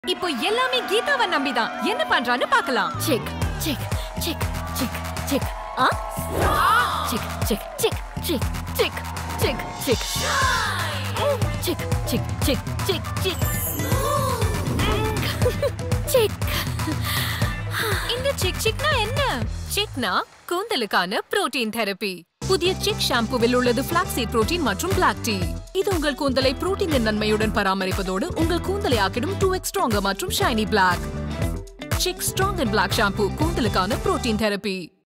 இப்போ எல்லாமே கீதாவை நம்பிதான் என்ன பண்றான்னு பார்க்கலாம் check check check check check ஆ check check check check check check check check check check check check check இந்த சிக் சிக்னா என்ன சிக்னா கூந்தலுக்கான புரோட்டீன் தெரப்பி புதிய சிக் ஷாம்புவில் உள்ளது பிளாக்ஸீட் புரோட்டீன் மற்றும் பிளாக் டீ இது உங்கள் கூந்தலை புரோட்டீனின் நன்மையுடன் பராமரிப்பதோடு உங்கள் கூந்தலை ஆக்கிடும் டூ எக்ஸ் ஸ்ட்ராங்கர் மற்றும் shiny black Chik strong and black shampoo கூந்தலுக்கான புரோட்டீன் தெரப்பி